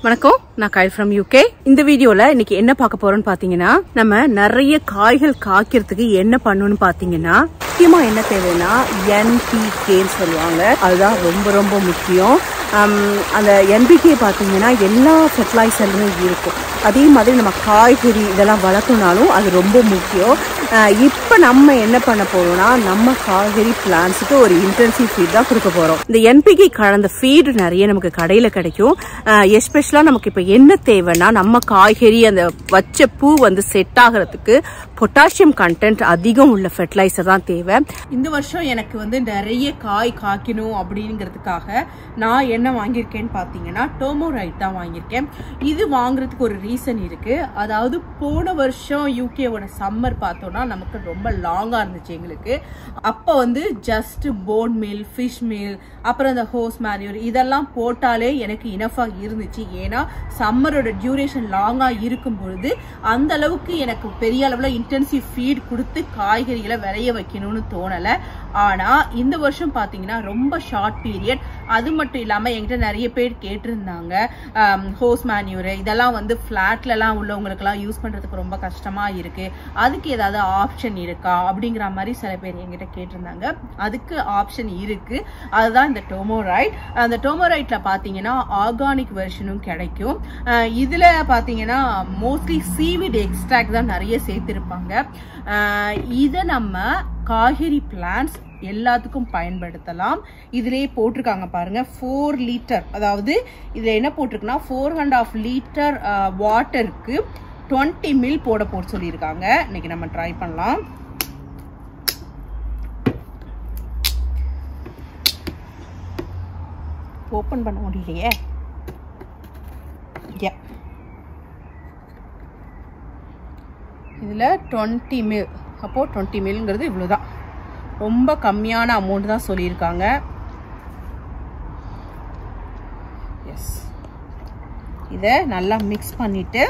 வணக்கம் நான் Kyle from UK இந்த வீடியோல இன்னைக்கு என்ன பார்க்க போறோம்னு பாத்தீங்கன்னா நம்ம நிறைய காய்கள் காய்க்கிறதுக்கு என்ன பண்ணணும்னு பாத்தீங்கன்னா முக்கியமா என்ன தேவைன்னா என்பிகேன்னு சொல்லுவாங்க அதுதான் ரொம்ப ரொம்ப முக்கியம் ஹம், அந்த என்பிகே பார்த்தீங்கன்னா எல்லா ஃபெர்டிலைசர்லையும் இருக்கும் அதே மாதிரி நம்ம காய்கறி இதெல்லாம் வளர்க்கணுனாலும் அது ரொம்ப முக்கியம் இப்போ நம்ம என்ன பண்ண போறோம்னா நம்ம காய்கறி பிளான்ஸுக்கு ஒரு இன்டென்சிவ் ஃபீட் தான் கொடுக்க போறோம் இந்த என்பிகே கலந்த ஃபீடு நிறைய நமக்கு கடையில் கிடைக்கும் எஸ்பெஷலாக நமக்கு இப்போ என்ன தேவைன்னா நம்ம காய்கறி அந்த வச்ச பூ வந்து செட் ஆகிறதுக்கு பொட்டாசியம் கண்டென்ட் அதிகம் உள்ள ஃபெர்டிலைசர் தான் தேவை இந்த வருஷம் எனக்கு வந்து நிறைய காய் காய்க்கணும் அப்படிங்கிறதுக்காக நான் என்ன வாங்கியிருக்கேன்னு பார்த்தீங்கன்னா டோமோரைட் தான் வாங்கியிருக்கேன் இது வாங்குறதுக்கு ஒரு ரீசன் இருக்கு அதாவது போன வருஷம் யூகேவோட சம்மர் பார்த்தோம்னா நமக்கு ரொம்ப லாங்காக இருந்துச்சு எங்களுக்கு அப்போ வந்து just bone meal fish meal அப்புறம் இந்த ஹோஸ் மேன்யூர் இதெல்லாம் போட்டாலே எனக்கு இனஃபாக இருந்துச்சு ஏன்னா சம்மரோட டியூரேஷன் லாங்காக இருக்கும் பொழுது அந்த அளவுக்கு எனக்கு பெரிய அளவில் இன்டென்சிவ் ஃபீட் கொடுத்து காய்கறிகளை விளைய வைக்கணும்னு தோணலை ஆனால் இந்த வருஷம் பார்த்தீங்கன்னா ரொம்ப ஷார்ட் பீரியட் அது மட்டும் இல்லாமல் என்கிட்ட நிறைய பேர் கேட்டிருந்தாங்க ஹோஸ் மேன்யூரு இதெல்லாம் வந்து ஃப்ளாட்லலாம் உள்ளவங்களுக்குலாம் யூஸ் பண்ணுறதுக்கு ரொம்ப கஷ்டமாக இருக்குது அதுக்கு ஏதாவது ஆப்ஷன் இருக்கா அப்படிங்கிற மாதிரி சில பேர் என்கிட்ட கேட்டிருந்தாங்க அதுக்கு ஆப்ஷன் இருக்குது அதுதான் இந்த டோமோரைட் அந்த டோமோரைட்டில் பார்த்தீங்கன்னா ஆர்கானிக் வெர்ஷனும் கிடைக்கும் அஹ் இதுல பார்த்தீங்கன்னா மோஸ்ட்லி சீவிட் எக்ஸ்ட்ராக்ட் தான் நிறைய சேர்த்திருப்பாங்க அஹ் இதை நம்ம காய்கறி பிளான்ஸ் எல்லாத்துக்கும் பயன்படுத்தலாம் இதுலயே போட்டிருக்காங்க பாருங்க ஃபோர் லிட்டர் அதாவது இதுல என்ன போட்டிருக்குன்னா ஃபோர் அண்ட் ஆஃப் லிட்டர் வாட்டருக்கு டுவெண்ட்டி மில் போட போட்டு சொல்லியிருக்காங்க இன்னைக்கு நம்ம ட்ரை பண்ணலாம் ஓப்பன் பண்ண முடியலையே Yeah. இதில் டுவெண்ட்டி மில் அப்போது டுவெண்ட்டி மில்ங்கிறது இவ்வளோ தான் ரொம்ப கம்மியான அமௌண்ட் தான் சொல்லியிருக்காங்க எஸ் இதை நல்லா மிக்ஸ் பண்ணிவிட்டு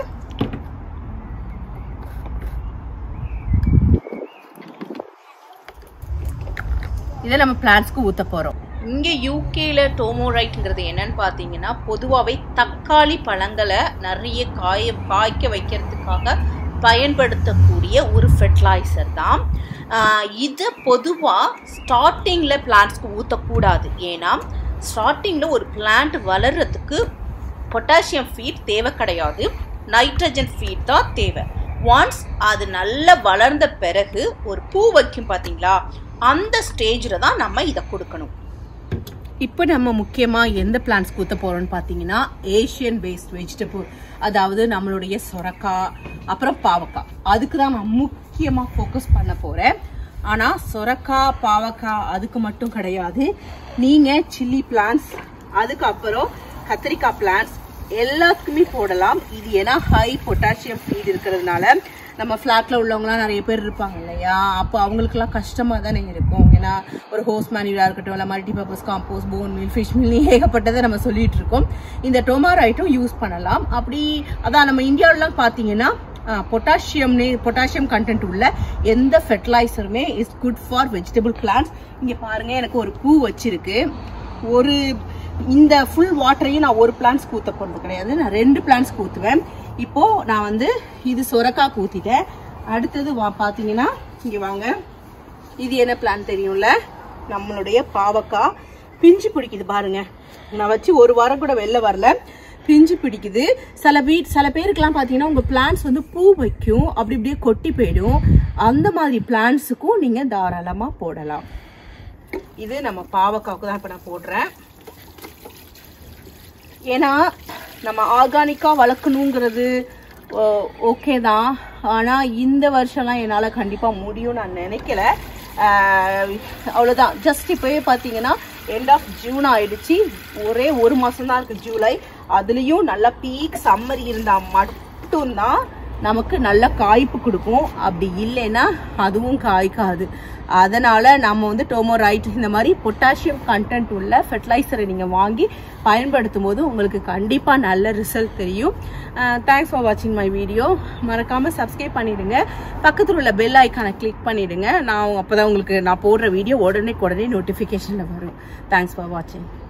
இதை நம்ம பிளான்ஸ்க்கு ஊற்ற போகிறோம் இங்கே யூகேல டோமோரைட்ங்கிறது என்னன்னு பார்த்தீங்கன்னா பொதுவாகவே தக்காளி பழங்களை நிறைய காய காய்க்க வைக்கிறதுக்காக பயன்படுத்தக்கூடிய ஒரு ஃபெர்டிலைசர் தான் ஆஹ் இது பொதுவாக ஸ்டார்டிங்கில் பிளான்ட்ஸ்க்கு ஊற்றக்கூடாது ஏன்னா ஸ்டார்டிங்கில் ஒரு பிளான்ட் வளர்கிறதுக்கு பொட்டாசியம் ஃபீட் தேவை கிடையாது நைட்ரஜன் ஃபீட் தான் தேவை ஒன்ஸ் அது நல்லா வளர்ந்த பிறகு ஒரு பூ வைக்கும் பார்த்தீங்களா அந்த ஸ்டேஜில் தான் நம்ம இதை கொடுக்கணும் இப்போ நம்ம முக்கியமாக எந்த பிளான்ஸ் ஊற்ற போகிறோம்னு பார்த்தீங்கன்னா ஏஷியன் பேஸ்ட் வெஜிடபிள் அதாவது நம்மளுடைய சொரக்காய் அப்புறம் பாவக்காய் அதுக்கு தான் நான் முக்கியமாக ஃபோக்கஸ் பண்ண போகிறேன் ஆனால் சொரக்காய் பாவக்காய் அதுக்கு மட்டும் கிடையாது நீங்கள் சில்லி பிளான்ஸ் அதுக்கப்புறம் கத்திரிக்காய் பிளான்ஸ் எல்லாத்துக்குமே போடலாம் இது ஏன்னா ஹை பொட்டாசியம் ஃபீட் இருக்கிறதுனால நம்ம ஃப்ளாட்ல உள்ளவங்கலாம் நிறைய பேர் இருப்பாங்க இல்லையா அப்போ அவங்களுக்குலாம் கஷ்டமா தானே இருக்கும் ஏன்னா ஒரு ஹோஸ் மேனுவலா இருக்கட்டும் இல்லை multipurpose compost bone meal fish meal ஏகப்பட்டதை நம்ம சொல்லிட்டு இருக்கோம் இந்த டொமாரைட்டும் யூஸ் பண்ணலாம் அப்படி அதான் நம்ம இந்தியாவிலாம் பார்த்தீங்கன்னா பொட்டாசியம்னே பொட்டாசியம் கண்டென்ட் உள்ள எந்த ஃபெர்டிலைசருமே is good for vegetable plants இங்கே பாருங்க எனக்கு ஒரு பூ வச்சிருக்கு ஒரு இந்த ஃபுல் வாட்டரையும் நான் ஒரு பிளான்ஸ் ஊற்ற போகிறது கிடையாது நான் ரெண்டு பிளான்ஸ் ஊற்றுவேன் இப்போ நான் வந்து இது சொரக்காய் ஊற்றிட்டேன் அடுத்தது வா பார்த்தீங்கன்னா இங்கே வாங்க இது என்ன பிளான் தெரியும்ல நம்மளுடைய பாவக்காய் பிஞ்சு பிடிக்குது பாருங்க நான் வச்சு ஒரு வாரம் கூட வெளில வரல பிஞ்சு பிடிக்குது சில வீட் சில பேருக்குலாம் பார்த்தீங்கன்னா உங்கள் பிளான்ஸ் வந்து பூ வைக்கும் அப்படி இப்படியே கொட்டி போயிடும் அந்த மாதிரி பிளான்ஸுக்கும் நீங்கள் தாராளமாக போடலாம் இது நம்ம பாவக்காவுக்கு தான் இப்போ நான் போடுறேன் ஏன்னா நம்ம ஆர்கானிக்காக வளர்க்கணுங்கிறது ஓகே தான் ஆனால் இந்த வருஷம்லாம் என்னால் கண்டிப்பாக முடியும் நான் நினைக்கல ஆஹ் அவ்வளோதான் ஜஸ்ட் இப்போயே பார்த்தீங்கன்னா எண்ட் ஆஃப் ஜூன் ஆயிடுச்சு ஒரே ஒரு மாதம் தான் இருக்குது ஜூலை அதுலேயும் நல்லா பீக் சம்மர் இருந்தால் மட்டும்தான் நமக்கு நல்ல காய்ப்பு கொடுக்கும் அப்படி இல்லைன்னா அதுவும் காய்க்காது அதனால நம்ம வந்து டோமோரைட் இந்த மாதிரி பொட்டாசியம் கண்டென்ட் உள்ள ஃபெர்டிலைசரை நீங்கள் வாங்கி பயன்படுத்தும் போது உங்களுக்கு கண்டிப்பாக நல்ல ரிசல்ட் தெரியும் தேங்க்ஸ் ஃபார் வாட்சிங் மை வீடியோ மறக்காமல் சப்ஸ்கிரைப் பண்ணிடுங்க பக்கத்தில் உள்ள பெல் ஐக்கானை கிளிக் பண்ணிடுங்க நான் அப்போ தான் உங்களுக்கு நான் போடுற வீடியோ உடனே உடனே நோட்டிஃபிகேஷனில் வரும் தேங்க்ஸ் ஃபார் வாட்சிங்